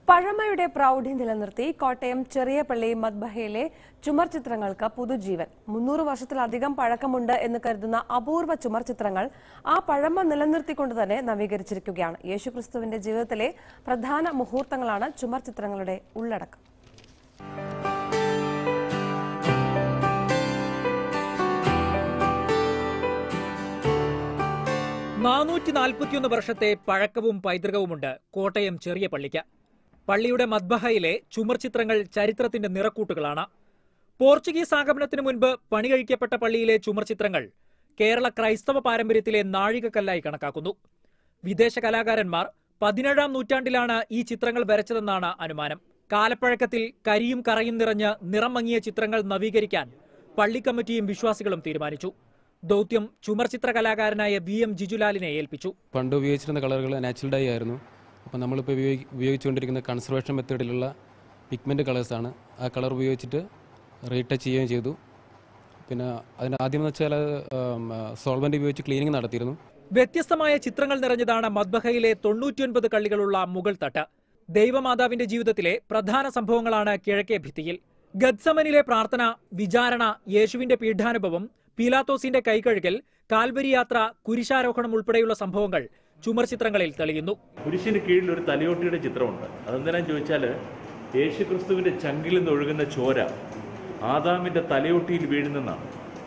പഴമയുടെ പ്രൗഢി നിലനിർത്തി കോട്ടയം ചെറിയപള്ളി മദ്ബഹയിലെ ചുമർ ചിത്രങ്ങൾക്ക് പുതുജീവൻ മുന്നൂറ് വർഷത്തിലധികം പഴക്കമുണ്ട് എന്ന് കരുതുന്ന അപൂർവ ചുമർ ചിത്രങ്ങൾ ആ പഴമ നിലനിർത്തിക്കൊണ്ട് തന്നെ നവീകരിച്ചിരിക്കുകയാണ് യേശുക്രിസ്തുവിന്റെ ജീവിതത്തിലെ പ്രധാന മുഹൂർത്തങ്ങളാണ് ചുമർ ചിത്രങ്ങളുടെ ഉള്ളടക്കം നാനൂറ്റി നാൽപ്പത്തിയൊന്ന് വർഷത്തെ പഴക്കവും പൈതൃകവുമുണ്ട് കോട്ടയം ചെറിയ പള്ളിക്ക് പള്ളിയുടെ മദ്ബഹയിലെ ചുമർചിത്രങ്ങൾ ചരിത്രത്തിന്റെ നിറക്കൂട്ടുകളാണ് പോർച്ചുഗീസ് ആഗമനത്തിനു മുൻപ് പണി കഴിക്കപ്പെട്ട പള്ളിയിലെ ചുമർചിത്രങ്ങൾ കേരള ക്രൈസ്തവ പാരമ്പര്യത്തിലെ നാഴികക്കല്ലായി കണക്കാക്കുന്നു വിദേശ കലാകാരന്മാർ പതിനേഴാം നൂറ്റാണ്ടിലാണ് ഈ ചിത്രങ്ങൾ വരച്ചതെന്നാണ് അനുമാനം കാലപ്പഴക്കത്തിൽ കരിയും കറയും നിറഞ്ഞ് നിറം മങ്ങിയ ചിത്രങ്ങൾ നവീകരിക്കാൻ പള്ളി കമ്മിറ്റിയും വിശ്വാസികളും തീരുമാനിച്ചു ദൗത്യം ചുമർചിത്ര കലാകാരനായ വി എം ജിജുലാലിനെ ഏൽപ്പിച്ചു പണ്ട് ഉപയോഗിച്ചിരുന്ന കളറുകൾ നാച്ചുറൽ ഡൈ ആയിരുന്നു അപ്പോൾ നമ്മളിപ്പോൾ ഉപയോഗി ഉപയോഗിച്ചുകൊണ്ടിരിക്കുന്ന കൺസർവേഷൻ മെത്തേഡിലുള്ള പിഗ്മെൻറ്റ് കളേഴ്സാണ് ആ കളർ ഉപയോഗിച്ചിട്ട് റീടച്ച് ചെയ്യുകയും ചെയ്തു പിന്നെ അതിന് ആദ്യം എന്ന് വെച്ചാൽ സോൾവെൻ്റ് ഉപയോഗിച്ച് ക്ലീനിങ് നടത്തിയിരുന്നു വ്യത്യസ്തമായ ചിത്രങ്ങൾ നിറഞ്ഞതാണ് മദ്ബഹയിലെ തൊണ്ണൂറ്റിയൊൻപത് കള്ളികളുള്ള മുകൾ തട്ട് ദൈവമാതാവിന്റെ ജീവിതത്തിലെ പ്രധാന സംഭവങ്ങളാണ് കിഴക്കേ ഭിത്തിയിൽ ഗദ്സമനിലെ പ്രാർത്ഥന വിചാരണ യേശുവിന്റെ പീഠാനുഭവം പീലാത്തോസിന്റെ കൈകഴുകൽ കാൽവരി യാത്ര കുരിശാരോഹണം ഉൾപ്പെടെയുള്ള സംഭവങ്ങൾ ചുമർ ചിത്രങ്ങളിൽ തെളിയുന്നു കുരിശിന് കീഴിൽ ഒരു തലയോട്ടിയുടെ ചിത്രമുണ്ട് അതെന്തിനാ ചോദിച്ചാൽ യേശുക്രിസ്തുവിന്റെ ചങ്കിൽ നിന്ന് ഒഴുകുന്ന ചോര ആദാമിന്റെ തലയോട്ടിയിൽ വീഴുന്നെന്നാണ്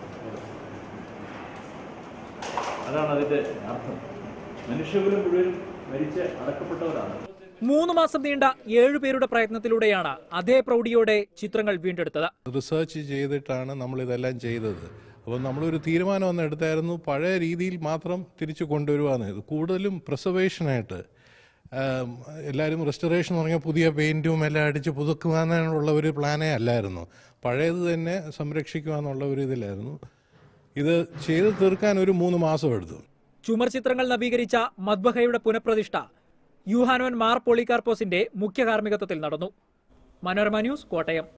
അതാണ് അതിന്റെ അർത്ഥം മനുഷ്യകുലം മുഴുവനും മരിച്ച് അടക്കപ്പെട്ടവരാണ് മൂന്ന് മാസം നീണ്ട ഏഴുപേരുടെ പ്രയത്നത്തിലൂടെയാണ് അതേ പ്രൗഢിയോടെ ചിത്രങ്ങൾ വീണ്ടെടുത്തത് റിസർച്ച് ചെയ്തിട്ടാണ് നമ്മൾ ഇതെല്ലാം ചെയ്തത് അപ്പോൾ നമ്മളൊരു തീരുമാനം ഒന്ന് എടുത്തായിരുന്നു പഴയ രീതിയിൽ മാത്രം തിരിച്ചു കൊണ്ടുവരുവാന്ന് ഇത് കൂടുതലും പ്രിസർവേഷനായിട്ട് എല്ലാവരും റെസ്റ്റോറേഷൻ എന്ന് പറഞ്ഞാൽ പുതിയ പെയിൻറ്റും എല്ലാം അടിച്ച് പുതുക്കുവാനുള്ള ഒരു പ്ലാനേ അല്ലായിരുന്നു പഴയത് തന്നെ സംരക്ഷിക്കുക എന്നുള്ള ഒരു ഇതിലായിരുന്നു ഇത് ചെയ്ത് തീർക്കാൻ ഒരു മൂന്ന് മാസം എടുത്തു ചുമർ ചിത്രങ്ങൾ നവീകരിച്ച മദ്ബഹയുടെ പുനഃപ്രതിഷ്ഠ യുഹാനോൻ മാർ പോളികാർപ്പോസിന്റെ മുഖ്യ കാർമ്മികത്വത്തിൽ നടന്നു മനോരമ ന്യൂസ് കോട്ടയം